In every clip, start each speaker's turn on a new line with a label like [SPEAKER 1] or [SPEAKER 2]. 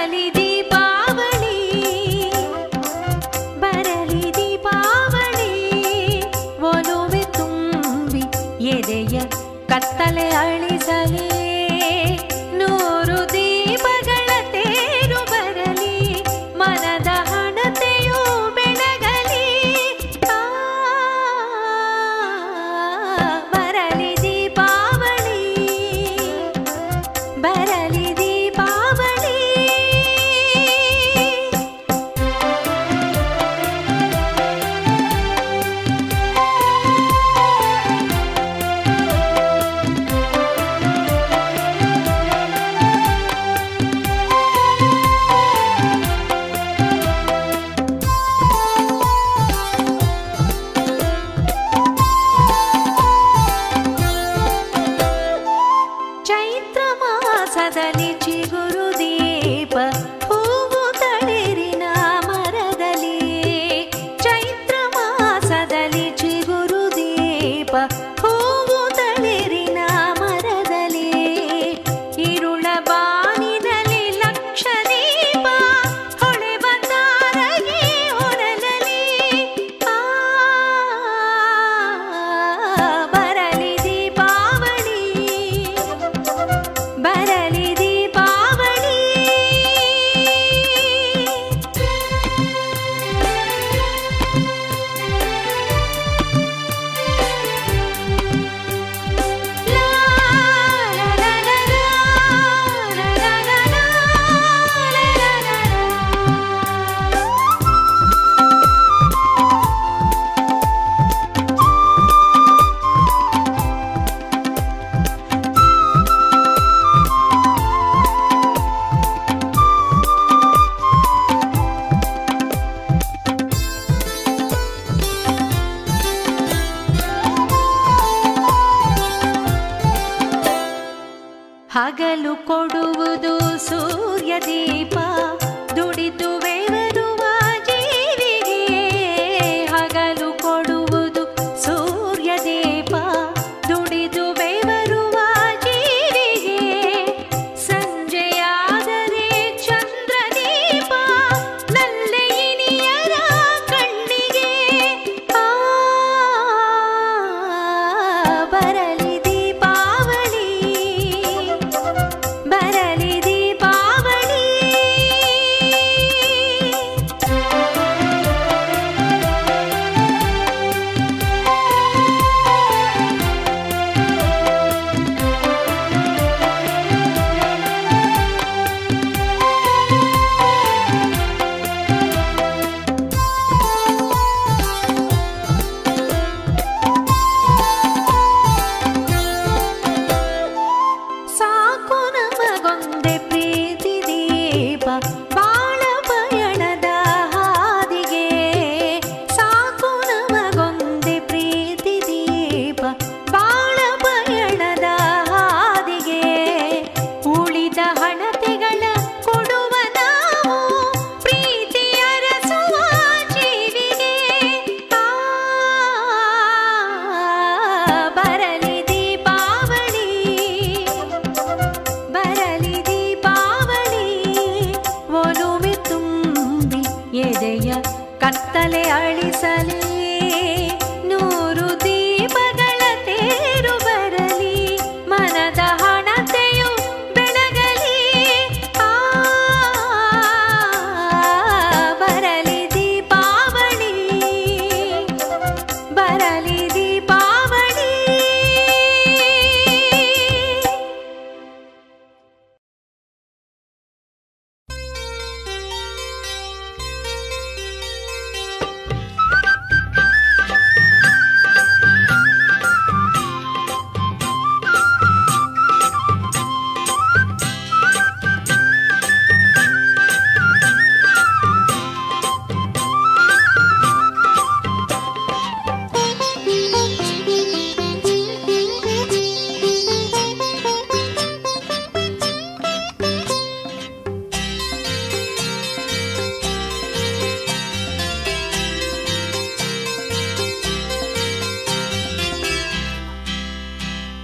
[SPEAKER 1] ಬರಲಿ ದೀಪಾವಳಿ ಬರಲಿ ದೀಪಾವಳಿ ಒಲುವೆ ತುಂಬಿ ಎದೆಯ ಕತ್ತಲೆ ಅಳಿಸಲಿ ನೂರು ದೀಪಗಳ ತೇರು ಬರಲಿ ಮನದ ಹಣತೆಯು ಬೆಳಗಲಿ ಆ, ಬರಲಿ ದೀಪಾವಳಿ ಬರಲಿ ದೀಪಾವಳಿ ಚೈತ್ರ ಮಾಸದಲ್ಲಿ ಚಿಗುರು ದೀಪ ಹೂವು ತಳಿರಿನ ಮರದಲ್ಲಿ ಚೈತ್ರ ಮಾಸದಲ್ಲಿ ಚಿಗುರು ದೀಪ ಹೂವು ತಳಿರಿನ ಮರದಲ್ಲಿ ಇರುಳ ಬಾನಿನಲ್ಲಿ ಲಕ್ಷ ದೀಪ ಹೊಳೆವ ತಾರಗೆ ಹೊರಲಲಿ ಆ ಬರಲಿ ದೀಪಾವಳಿ ಬರಲಿ ದೀಪಾವಳಿ ಲಾ, ಲಾ, ಲಾ, ಲಾ, ಲಾ, ಲಾ, ಲಾ, ಲಾ, ಲಾ, ಲಾ, ಲಾ, ಲಾ. ಹಗಲು ಕೊಡುವುದು ಸೂರ್ಯ ದೀಪ ದುಡಿದು ಬೆವರುವ ಜೀವಿಗೆ ಹಗಲು ಕೊಡುವುದು ಸೂರ್ಯ ದೀಪ ದುಡಿದು ಬೆವರುವ ಜೀವಿಗೆ ಸಂಜೆಯಾದರೆ ಚಂದ್ರ ದೀಪ ನಲ್ಲೆಯಿನಿಯರ ಕಣ್ಣಿಗೆ ಆ ಬರಲಿ ದೀಪಾವಳಿ ಬರಲಿ ದೀಪಾವಳಿ ಸಾಕು ನಮಗೊಂದೆ ಪ್ರೀತಿ ದೀಪ ಬಾಳ ಪಯಣದ ಹಾದಿಗೆ ಸಾಕು ನಮಗೊಂದೆ ಪ್ರೀತಿ ದೀಪ ಬಾಳ ಪಯಣದ ಹಾದಿಗೆ ಉಳಿದ ಹಣತೆಗಳ ಕೊಡುವ ನಾವು ಪ್ರೀತಿ ಅರಸುವ ಜೀವಿಗೆ ಆ ಬರಲಿ ದೀಪಾವಳಿ ಬರಲಿ ದೀಪಾವಳಿ ಒಲುವೆ ತುಂಬಿ ಎದೆಯ ಕತ್ತಲೆ ಅಳಿಸಲಿ ನೂರು ದೀಪಗಳ ತೇರು ಬರಲಿ ಮನದ ಹಣತೆಯು ಬೆಳಗಲಿ ಆ ಬರಲಿ ದೀಪಾವಳಿ ಬರಲಿ ದೀಪಾವಳಿ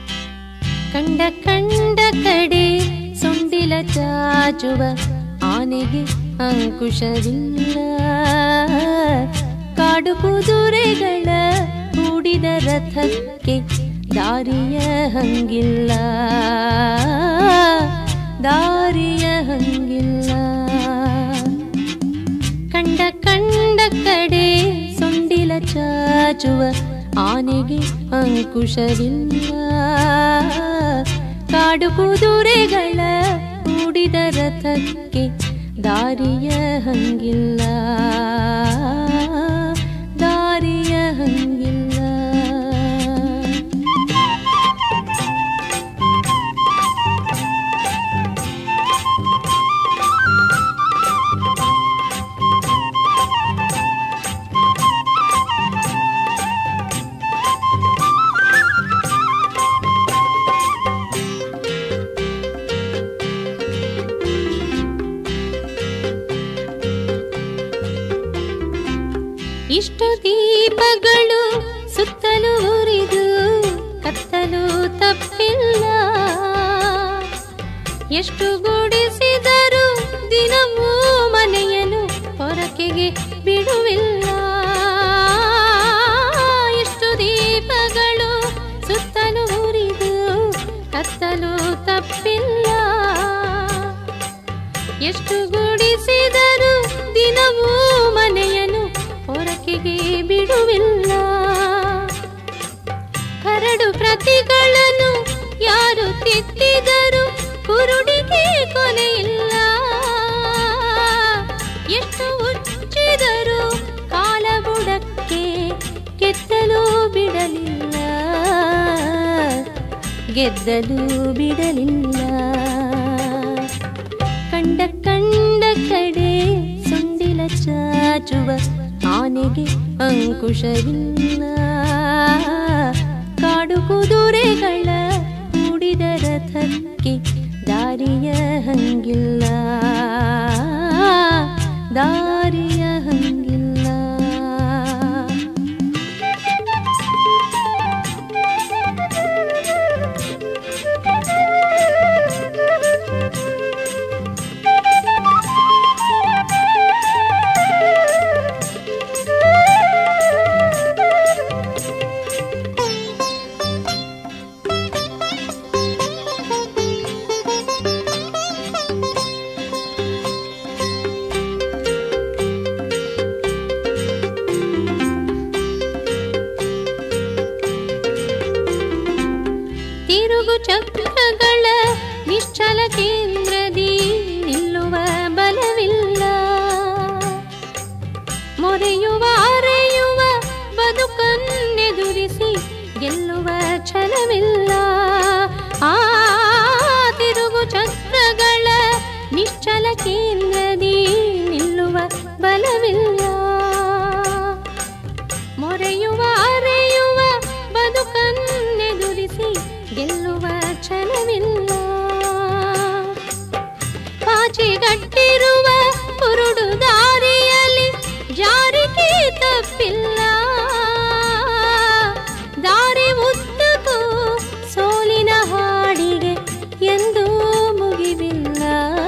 [SPEAKER 1] ಕಂಡ ಕಂಡ ಕಡೆ ಸೊಂಡಿಲ ಚಾಚುವ ಆನೆ ಆನೆಗೆ ಅಂಕುಶವಿಲ್ಲ ಕಾಡು ಕುದುರೆಗಳ ಹೂಡಿದ ರಥಕ್ಕೆ ದಾರಿಯ ಹಂಗಿಲ್ಲ ದಾರಿಯ ಹಂಗಿಲ್ಲ ಕಂಡ ಕಂಡ ಕಡೆ ಸೊಂಡಿಲ ಚಾಚುವ ಆನೆಗೆ ಅಂಕುಶವಿಲ್ಲ ಕಾಡು ಕುದುರೆಗಳ ಹೂಡಿದ ರಥಕ್ಕೆ ದಾರಿಯ ಹಂಗಿಲ್ಲ ದಾರಿಯ ಹಂಗಿಲ್ಲ ಇಷ್ಟು ದೀಪಗಳು ಸುತ್ತಲೂ ಉರಿದು ಕತ್ತಲು ತಪ್ಪಿಲ್ಲ ಎಷ್ಟು ಗುಡಿಸಿದರೂ ದಿನವೂ ಮನೆಯನ್ನು ಹೊರಕೆಗೆ ಬಿಡುವಿಲ್ಲ ಎಷ್ಟು ದೀಪಗಳು ಸುತ್ತಲೂ ಉರಿದು ಕತ್ತಲು ತಪ್ಪಿಲ್ಲ ಎಷ್ಟು ಗುಡಿಸಿದರೂ ದಿನವೂ ಮನೆಯನ್ನು ಹೊರಕೆಗೆ ಬಿಡುವಿಲ್ಲ ಕರಡು ಪ್ರತಿಗಳನ್ನು ಯಾರು ತಿದ್ದಿದರು ಕುರುಡಿಗೆ ಕೊನೆಯಿಲ್ಲ ಎಷ್ಟು ಉಚ್ಚಿದರು ಕಾಲ ಬುಡಕ್ಕೆ ಗೆದ್ದಲು ಬಿಡಲಿಲ್ಲ ಗೆದ್ದಲು ಬಿಡಲಿಲ್ಲ ಕಂಡ ಕಂಡ ಕಡೆ ಸೊಂಡಿಲ ಚಾಚುವ ಆನೆಗೆ ಅಂಕುಶವಿಲ್ಲ ಕಾಡು ಕುದುರೆಗಳ ಮೂಡಿದ ರಥಕ್ಕೆ ದಾರಿಯ ಹಂಗಿಲ್ಲ ದಾರಿಯ ಹಂಗಿಲ್ಲ ತಿರುಗು ಚಕ್ರಗಳ ನಿಶ್ಚಲ ಕೇಂದ್ರದಿ ನಿಲ್ಲುವ ಬಲವಿಲ್ಲ ಮೊರೆಯುವ ಅರೆಯುವ ಬದುಕನ್ನೆದುರಿಸಿ ಗೆಲ್ಲುವ ಛಲವಿಲ್ಲ ಆ ತಿರುಗು ಚಕ್ರಗಳ ನಿಶ್ಚಲ ಕೇಂದ್ರದಿ ನಿಲ್ಲುವ ಬಲವಿಲ್ಲ ಮೊರೆಯುವ ಅರೆಯುವ ಬದುಕನ್ನೆದುರಿಸಿ ಗೆಲ್ಲುವ ಛಲವಿಲ್ಲ ಪಾಚಿಗಟ್ಟಿರುವ ಕುರುಡು ದಾರಿಯಲ್ಲಿ ಜಾರಿಗೆ ತಪ್ಪಿಲ್ಲ ದಾರಿ ಉದ್ದಕ್ಕೂ ಸೋಲಿನ ಹಾಡಿಗೆ ಎಂದೂ ಮುಗಿವಿಲ್ಲ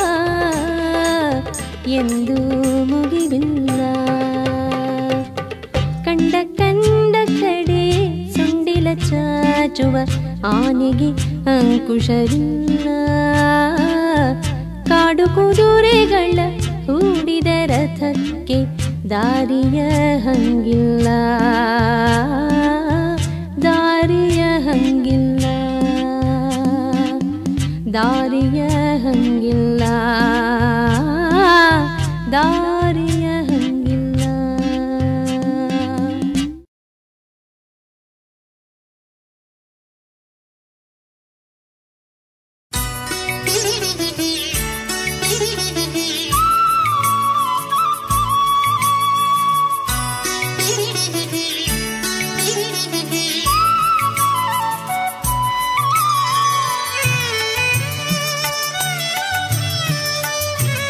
[SPEAKER 1] ಎಂದೂ ಮುಗಿವಿಲ್ಲ ಕಂಡ ಕಂಡ ಕಡೆ ಸೊಂಡಿಲ ಚಾಚುವ ಆನೆಗೆ ಅಂಕುಶವಿಲ್ಲ ಕಾಡು ಕುದುರೆಗಳ ಹೂಡಿದ ರಥಕ್ಕೆ ದಾರಿಯ ಹಂಗಿಲ್ಲ ದಾರಿಯ ಹಂಗಿಲ್ಲ ದಾರಿಯ ಹಂಗಿಲ್ಲ ದಾರಿಯ ಹಂಗಿಲ್ಲ
[SPEAKER 2] Thank you.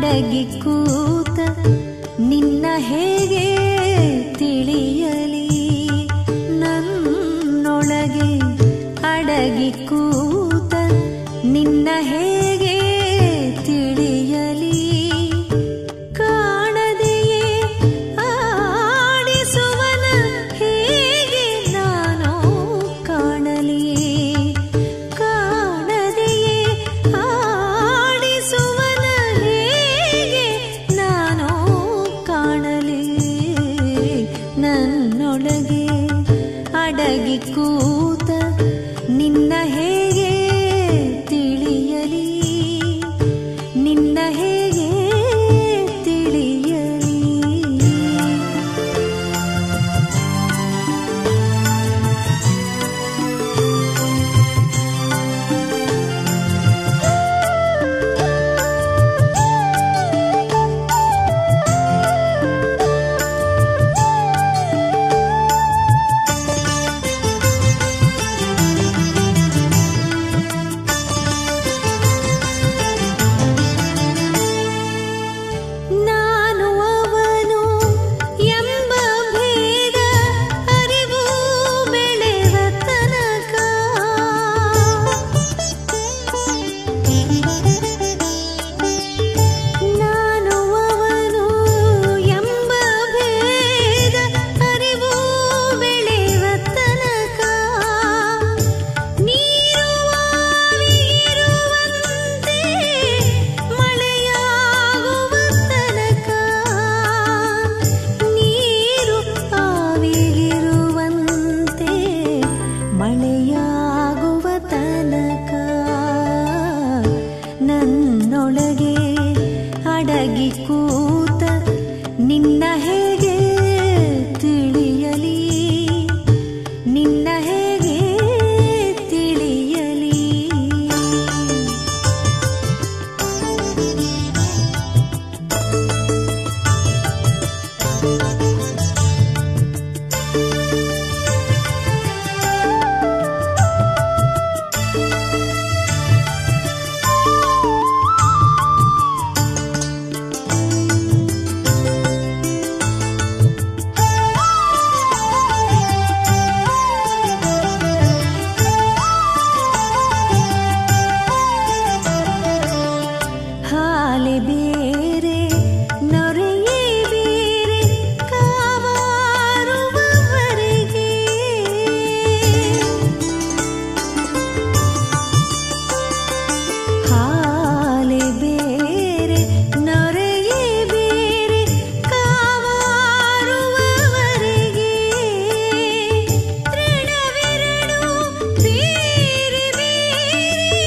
[SPEAKER 2] ಅಡಗಿ ಕೂತ ನಿನ್ನ ಹೇಗೆ ತಿಳಿಯಲಿ ನನ್ನೊಳಗೆ ಅಡಗಿ ಕೂತ ನಿನ್ನ ಹೇಗೆ ತಿಳಿಯಲಿ ಕಾಣದೆಯೇ ಆಡಿಸುವನ ಹೇಗೆ ನಾನು ಕಾಣಲಿ ಕಾಣದೆಯೇ ಆಡಿಸುವನ ಹೇಗೆ ನಾನು ಕಾಣಲಿ ನನ್ನೊಳಗೆ ಅಡಗಿ ಕೂತ ನಿನ್ನ ಹೇಗೆ ತಿಳಿಯಲಿ ನಿನ್ನ ಹೇಗೆ ತಿಳಿಯಲಿ ನಾನು ಅವನು ಎಂಬ ಭೇದ ಅರಿವು ಬೆಳೆವ ತನಕ ನಾನು ಅವನು ಎಂಬ ಭೇದ ಅರಿವು ಬೆಳೆವ ತನಕ ನೀರು ಆವಿರುವಂತೆ ಮಳೆಯಾಗುವ ತನಕ ನೀರು ಆವಿರುವಂತೆ ಮಳೆಯಾಗುವ ತನಕ ನನ್ನೊಳಗೆ ಅಡಗಿ ಕೂತ ನಿನ್ನ ಹೇಗೆ ತಿಳಿಯಲಿ ನಿನ್ನ ಹೇಗೆ ತಿಳಿಯಲಿ ಹಾಲೆ ಬೇರೆ ನೊರೆಯೇ ಬೇರೆ ಕಾವಾರುವವರೆಗೆ ಹಾಲೆ ಬೇರೆ ನೊರೆಯೇ ಬೇರೆ ಕಾವಾರುವವರೆಗೆ ತೃಣವೆರಡು ಬೇರೆ ಬೇರೆ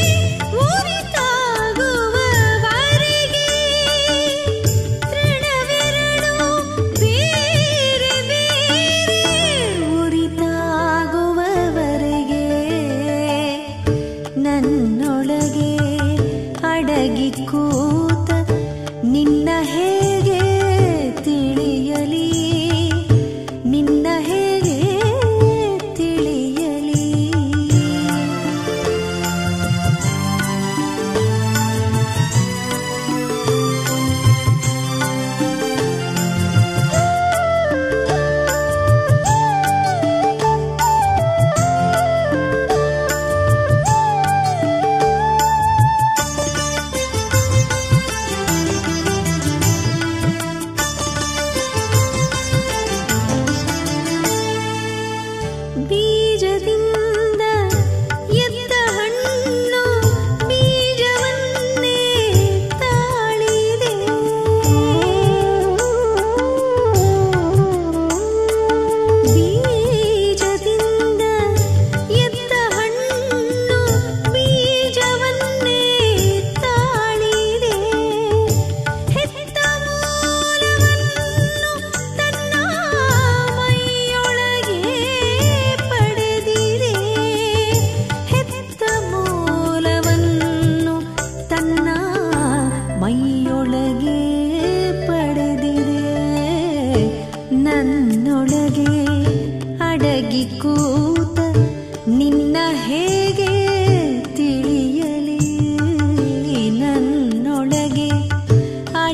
[SPEAKER 2] ಉರಿತಾಗುವವರೆಗೆ ತೃಣವೆರಡು ಬೇರೆ ಬೇರೆ ಉರಿತಾಗುವವರೆಗೆ ನನ್ನೊಳಗೆ ಅಡಗಿ ಕೂತ ನಿನ್ನ ಹೇಗೆ ತಿಳಿಯಲಿ ನಿನ್ನ ಹೇಗೆ ತಿಳಿಯಲಿ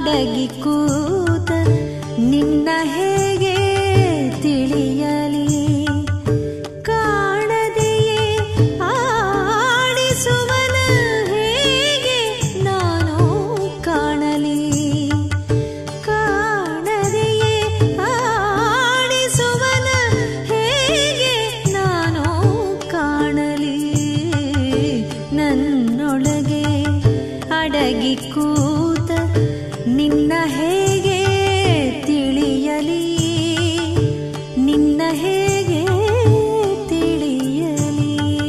[SPEAKER 2] ಅಡಗಿ ಕೂತ ನಿನ್ನ ಹೇಗೆ ತಿಳಿಯಲಿ ಕಾಣದೆಯೇ ಆಡಿಸುವನ ಹೇಗೆ ನಾನು ಕಾಣಲಿ ಕಾಣದೆಯೇ ಆಡಿಸುವನ ಹೇಗೆ ನಾನು ಕಾಣಲಿ ನನ್ನೊಳಗೆ ಅಡಗಿ ಕೂತ ನಿನ್ನ ಹೇಗೆ ತಿಳಿಯಲಿ ನಿನ್ನ ಹೇಗೆ ತಿಳಿಯಲಿ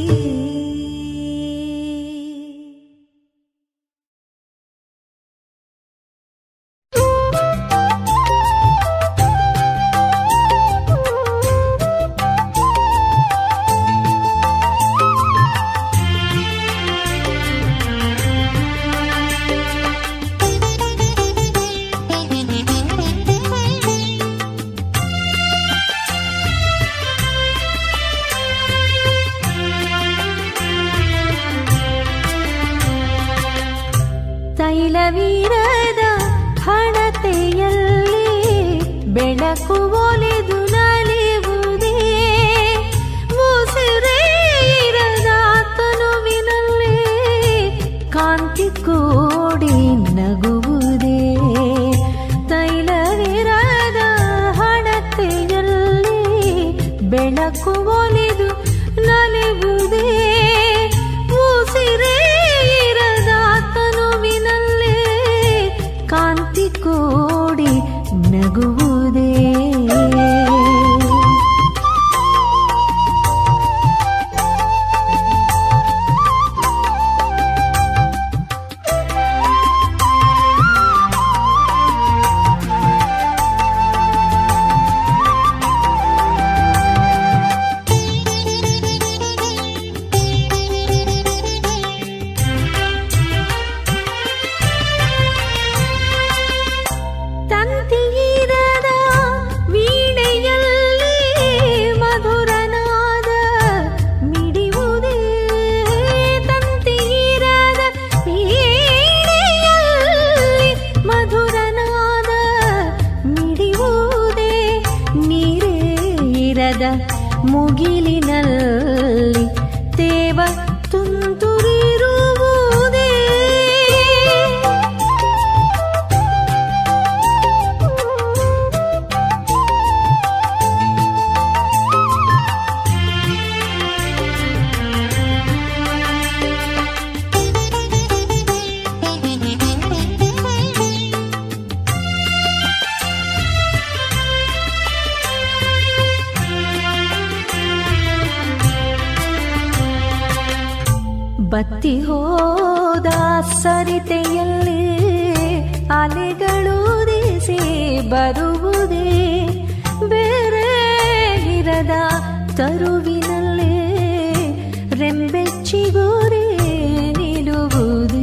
[SPEAKER 2] ತೈಲವೀರದ ಹಣತೆಯಲ್ಲಿ ಬೆಳಕು ಒಲಿದು ನಲಿಯುವುದೇ ಮುಸಿರೇ ಇರದ ತನುವಿನಲ್ಲಿ ಕಾಂತಿ ಕೋಡಿ ನಗುವುದೇ ತೈಲವಿರದ ಹಣತೆಯಲ್ಲಿ ಬೆಳಕು ಒಲಿದು ನಲಿಯುವುದೇ ಉಸಿರೇ ಇರದ ತನುವಿನಲ್ಲಿ ಕಾಂತಿ ಕೋಡಿ ನಗುವುದೇ ತಂತಿಯಿರದ ವೀಣೆಯಲ್ಲಿ ಮಧುರನಾದ ಮಿಡಿಯುವುದೇ ತಂತಿಯಿರದ ವೀಣೆಯಲ್ಲಿ ಮಧುರನಾದ ಮಿಡಿಯುವುದೇ ನೀರೇ ಇರದ ಮುಗಿಲಿನಲ್ಲಿ ತೇವ ತುಂತುರಿರುವುದೇ ಬತ್ತಿ ಹೋದ ಸರಿತೆಯಲ್ಲಿ ಅಲೆಗಳು ದಿಸಿ ಬರುವುದೇ ಬೇರೆ ಇರದ ತರುವಿನಲ್ಲೇ ರೆಂಬೆಚ್ಚಿಗುರಿ ನಿಲ್ಲುವುದೇ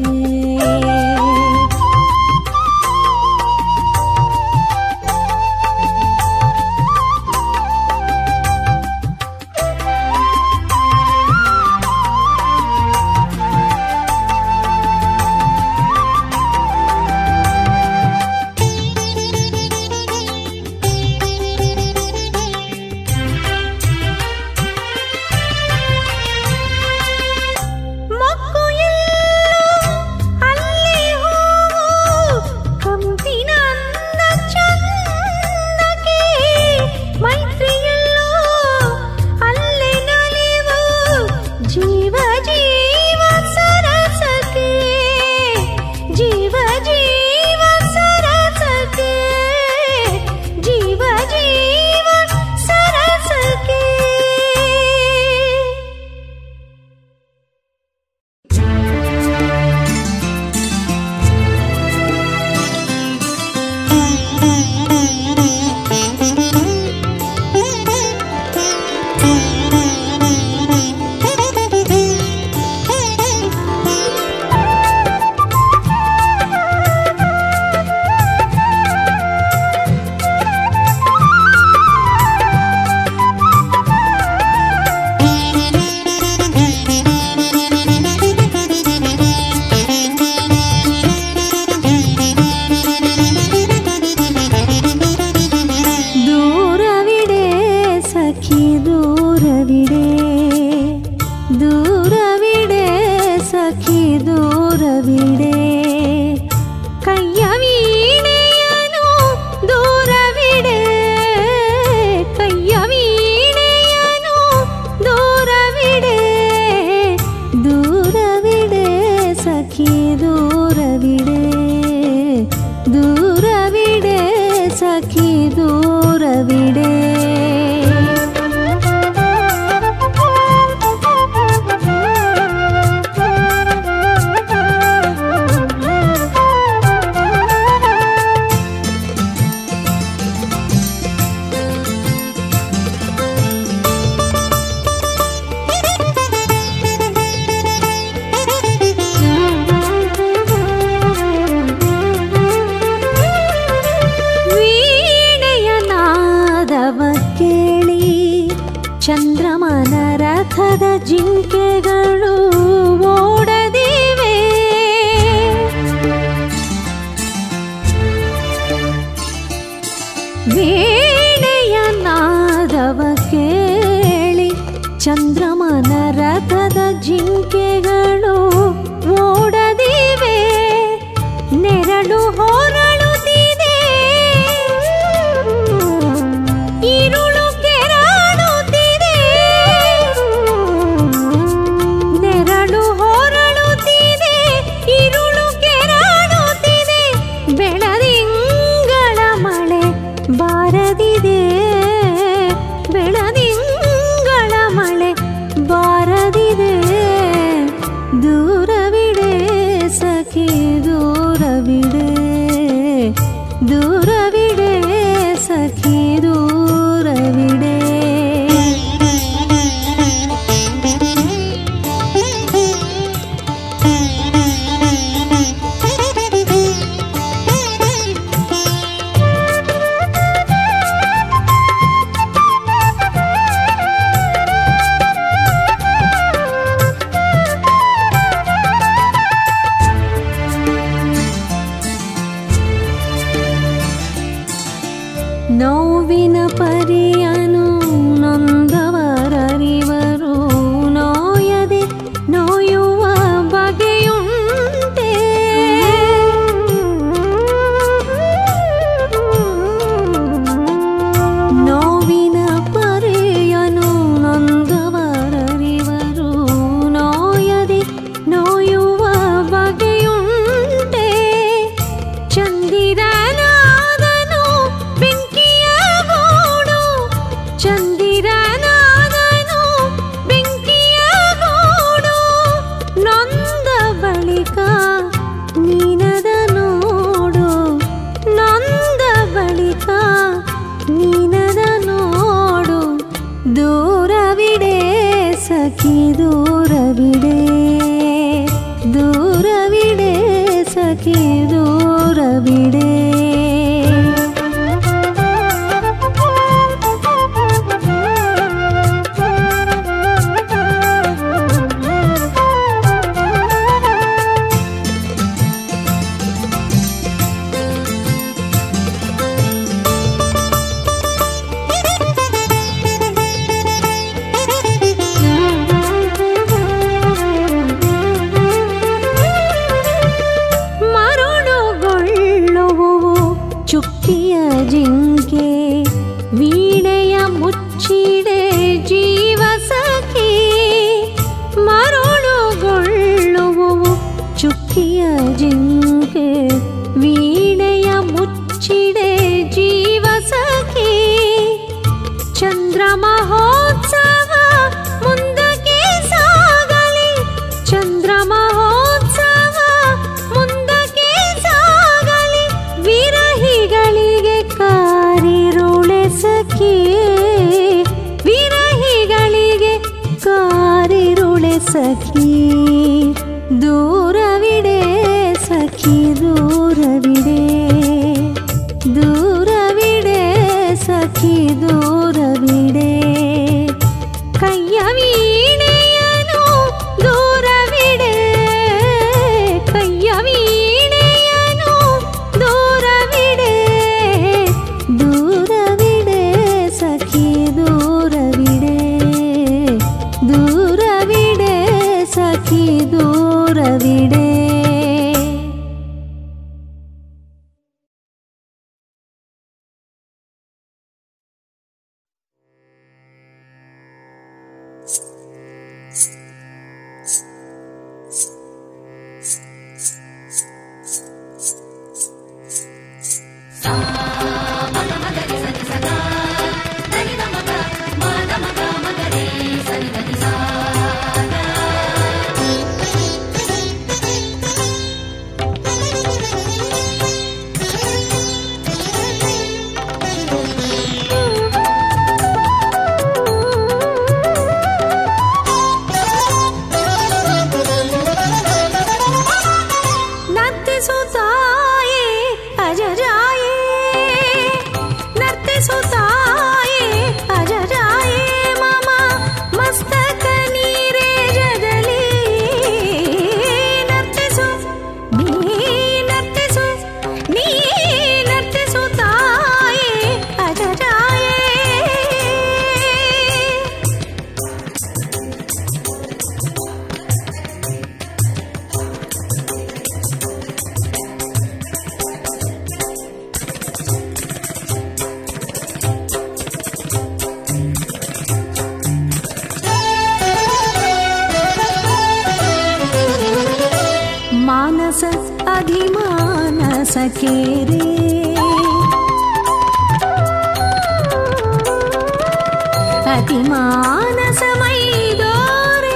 [SPEAKER 2] ಸಖಿ ದೂರವಿಡೆ ವೀಣೆಯ ನಾದವ ಕೇಳಿ ಚಂದ್ರಮನ ರಥದ ಜಿಂಕೆಗಳು ಓಡದಿವೆ ವೀಣೆಯ ನಾದವ ಕೇಳಿ ಚಂದ್ರಮನ ರಥದ ಜಿಂಕೆಗಳು ಓಡದಿವೆ ನೆರಳು ಹೊರಳುತ್ತಿದೆ ഇരുളു ಕೆರಳುತ್ತಿದೆ ನೆರಳು ಹೊರಳುತ್ತಿದೆ ഇരുಳು ಕೆರಳುತ್ತಿದೆ ಬೆಳದಿಂಗಳ ಮಳೆ ಬಾರದಿದೆ ಬೆಳದಿಂಗಳ ಮಳೆ ಬಾರದಿದೆ ದೂರವಿಡೆ ಸಖಿ ದೂರವಿಡೆ ದೂರವಿಡೆ ಸಖಿ ದೂರವಿಡೆ ನೋವಿನ ಪರಿಯನು ನೊಂದವರರಿವರು ನೋಯದೆ ನೋಯುವ ಬಗೆಯುಂಟೆ ನೋವಿನ ಪರಿಯನು ನೊಂದವರರಿವರು ನೋಯದೆ ನೋಯುವ ಬಗೆಯುಂಟೆ ಚಂದಿರನಾದನು ಬೆಂಕಿಯ ಗೋಡು ಚಂದಿರನಾದನು ಬೆಂಕಿಯ ಗೋಡು ನೊಂದ ಬಳಿಕ ನೀನದ ನೋಡು ನೊಂದ ಬಳಿಕ ನೀನದ ನೋಡು ದೂರವಿಡೆ ಸಖಿ ದೂರವಿಡೆ ದೂರವಿಡೆ ಸಖಿ ದೂರವಿಡೆ ಮರುಳುಗೊಳ್ಳುವುವು ಚುಕ್ಕಿಯ ಜಿಂಕೆ ವೀಣೆಯ ಮುಚ್ಚಿಡೆ ಜೀವ ಸಖಿ ಮರುಳುಗೊಳ್ಳುವುವು ಚುಕ್ಕಿಯ ಜಿಂಕೆ ವೀಣೆಯ ಮುಚ್ಚಿಡೆ ಜೀವ ಸಖಿ ಚಂದ್ರ ಮಹೋತ್ಸವ ಮುಂದಕ್ಕೆ ಸಾಗಲಿ ಚಂದ್ರ ಮಹೋತ್ಸವ ಮುಂದಕ್ಕೆ ಸಾಗಲಿ ವಿರಹಿಗಳಿಗೆ ಕಾರಿರುಳೆ ಸಖಿ ವಿರಹಿಗಳಿಗೆ ಕಾರಿರುಳೆ ಸಖಿ ದೂರವಿಡೆ ಸಖಿ ದೂರವಿಡೆ ದೂರವಿಡೆ ಸಖಿ ದೂರವಿಡೆ ಕೈಯ ವೀಣೆಯನು ದೂರವಿಡೆ ಕೈಯ ವೀಣೆಯನು ದೂರವಿಡೆ ದೂರವಿಡೆ ಸಖಿ ದೂರವಿಡೆ ದೂರವಿಡೆ ಸಖಿ ಸಖೇರೆ ಅತಿಮಾನಸಮೈದೋರೆ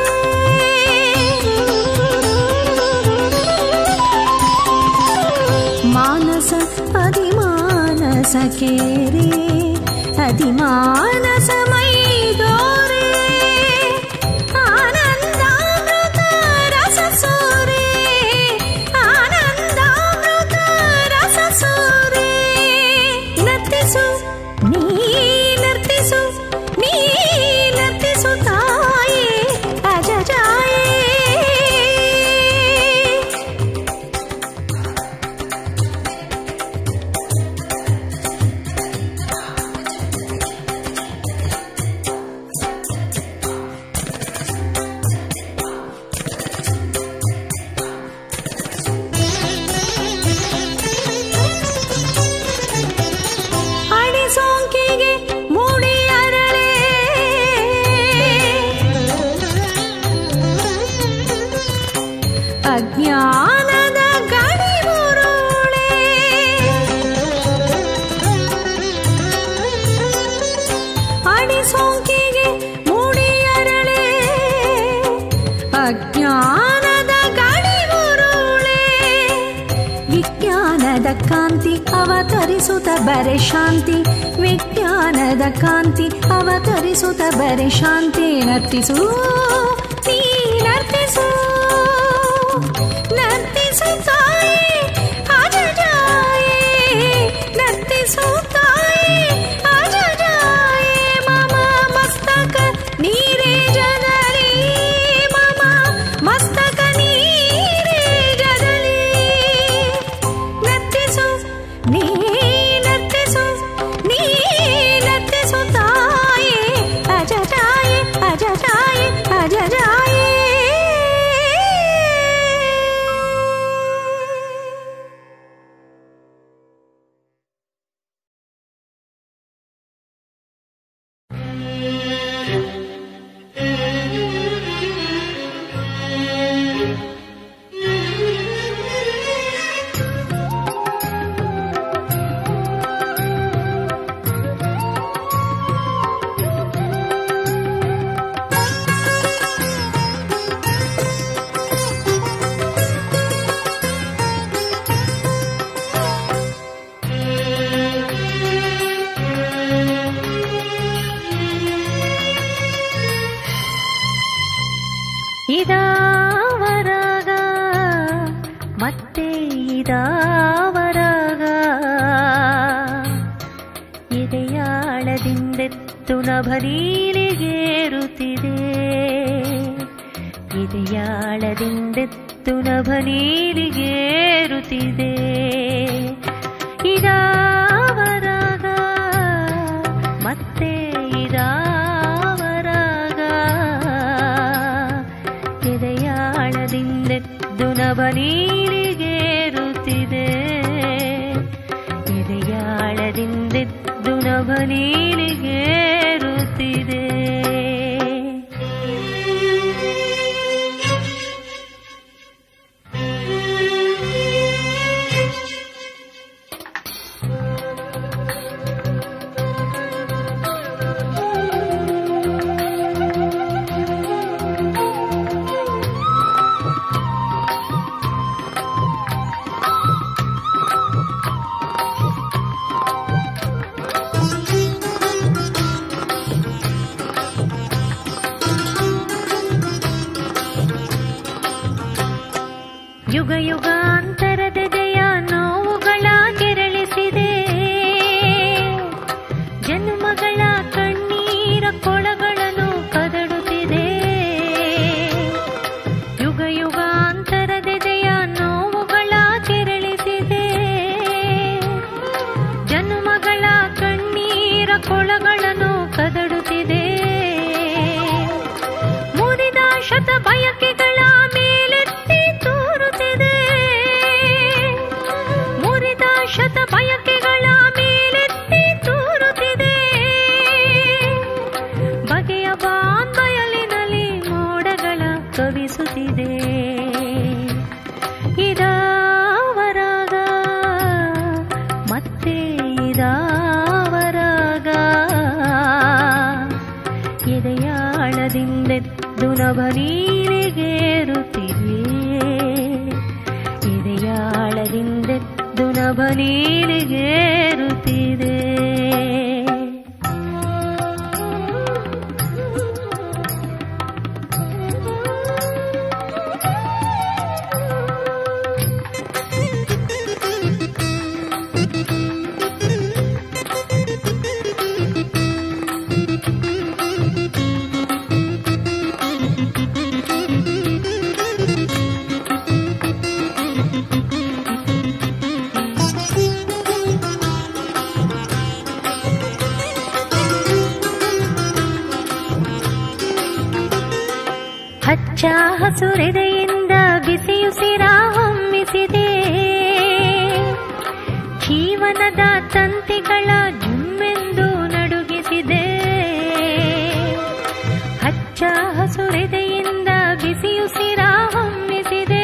[SPEAKER 2] ಮಾನಸ ಅಧಿಮಾನಸ ಕೇರೆ ಅಧಿಮಾನಸ ಮೈದೋರೆ ಆನಂದಾಮೃತ ರಸ ಸೂರೆ ಆನಂದಾಮೃತ ರಸ ಸೂರೆ ನರ್ತಿಸು ನೀ ನರ್ತಿಸು ನೀ ನರ್ತಿಸು ತಾಯೇ ಅಜಜಾಯೇ ಅಡಿ ಸೋಂಕಿಗೆ ಮೂಡಿ ಅರಳೆ ಅಜ್ಞಾನದ ಗಡಿ ಮುರುಳೆ ಅಡಿ ಸೋಂಕಿಗೆ ಮೂಡಿ ಅರಳೆ ಅಜ್ಞಾನದ ಗಡಿ ಮುರುಳೆ ವಿಜ್ಞಾನದ ಕಾಂತಿ ಅವತರಿಸುತ್ತ ಬರೆ ಶಾಂತಿ ವಿಜ್ಞಾನದ ಕಾಂತಿ ಅವತರಿಸುತ್ತ ಬರೆ ಶಾಂತಿ ನರ್ತಿಸು ನೀ ನರ್ತಿಸು ನರ್ತಿಸು ತಾಯೇ ಅಜಜಾಯೇ ನರ್ತಿಸು ತಾಯೇ ಅಜಜಾಯೇ ಮಮ ಮಸ್ತಕ ನೀರೇ ಜನರಿ ಮಮ ಮಸ್ತಕ ನೀರೇ ಜಗಲಿ ನರ್ತಿಸು ನೀ ನರ್ತಿಸು ನೀ ನರ್ತಿಸು ತಾಯೇ ಅಜಜಾಯೇ ಅಜಜಾಯೇ ಅಜಜಾಯೇ ಇದಾವರಾಗ ಮತ್ತೆ ಇದಾವರಾಗ ಇದೆಯಾಳದಿಂದೆತ್ತು ನಭನೀಲಿಗೇರುತ್ತಿದೆ ಇದೆಯಾಳದಿಂದೆತ್ತು ನಭನೀಲಿಗೇರುತ್ತಿದೆ ಇದಾವರಾಗ ಮತ್ತೆ ಇದಾವರಾಗ ಎದೆಯಾಳದಿಂದೆದ್ದು ನಭನೀಲಿಗೇರುತ್ತಿದೆ ಎದೆಯಾಳದಿಂದೆದ್ದು ನಭನೀಲಿಗೇರುತ್ತಿದೆ ಯುಗ ಯುಗಾಂತರದ ಜಯ ನೋವುಗಳ ಕೆರಳಿಸಿದೆ ಜನ್ಮಗಳ ಕಣ್ಣೀರ ಕೊಳಗಳನ್ನು ಕದಡುತ್ತಿದೆ ಯುಗ ಯುಗಾಂತರದ ಜಯ ನೋವುಗಳ ಕೆರಳಿಸಿದೆ ಜನ್ಮಗಳ ಕಣ್ಣೀರ ಕೊಳಗಳನ್ನು ಕದಡುತ್ತಿದೆ ಮುರಿದ ಶತ ಬಯಕೆಗಳ ಮೇಲೆತ್ತಿ ತೋರುತ್ತಿದೆ ಮುರಿದ ಶತ ಬಯಕೆಗಳ ಮೇಲೆತ್ತಿ ತೋರುತ್ತಿದೆ ಬಗೆಯ ಬಾಂಬಯಲಿನಲ್ಲಿ ಮೋಡಗಳ ಕವಿಸುತ್ತಿದೆ ಇದಾವರಾಗ ನಭನೀಲಿಗೇರುತ್ತಿದೆ ಎದೆಯಾಳದಿಂದೆದ್ದು ನಭನೀಲಿಗೇರುತ್ತಿದೆ ಹಚ್ಚ ಹಸುರೆದೆಯಿಂದ ಬಿಸಿಯುಸಿರ ಹೊಮ್ಮಿಸಿದೆ ಜೀವನದ ತಂತಿಗಳ ಜುಮ್ಮೆಂದು ನಡುಗಿಸಿದೆ ಹಚ್ಚ ಹಸುರೆದೆಯಿಂದ ಬಿಸಿಯುಸಿರ ಹೊಮ್ಮಿಸಿದೆ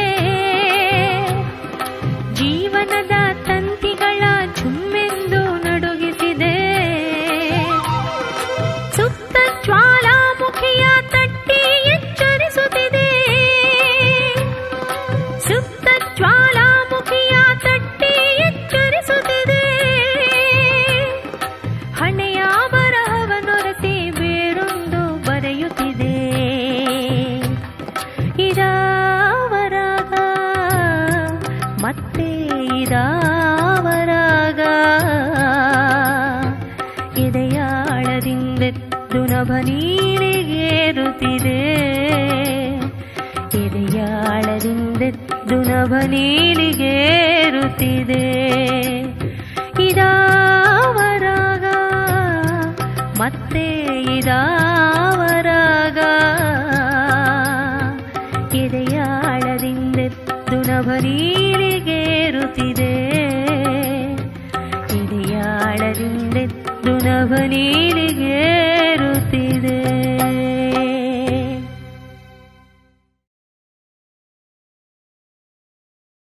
[SPEAKER 2] ಜೀವನದ ತಂತಿಗಳ ಜುಮ್ಮೆಂದು ನಡುಗಿಸಿದೆ ಸುತ್ತ ಜ್ವಾಲಾಮುಖಿಯ ತಟ್ಟಿ ಎಚ್ಚರಿಸುತ್ತಿದೆ ಸುತ್ತ ಜ್ವಾಲಾಮುಖಿಯ ತಟ್ಟಿ ಎಚ್ಚರಿಸುತ್ತಿದೆ ಹಣೆಯ ಬರಹವನೊರಸಿ ಬೇರೊಂದು ಬರೆಯುತ್ತಿದೆ ಇದಾವರಾಗ ಮತ್ತೆ ಇದಾವರಾಗ ಎದೆಯಾಳದಿಂದೆದ್ದು ನಭನೀಲಿಗೇರುತ್ತಿದೆ ಎದೆಯಾಳದಿಂದೆದ್ದು ನಭನೀಲಿಗೇರುತ್ತಿದೆ ಇದಾವರಾಗ ಮತ್ತೆ ಇದಾವರಾಗ ಎದೆಯಾಳದಿಂದೆದ್ದು ನಭನೀಲಿಗೇರುತ್ತಿದೆ ಎದೆಯಾಳದಿಂದೆದ್ದು ನಭನೀಲಿಗೇರುತ್ತಿದೆ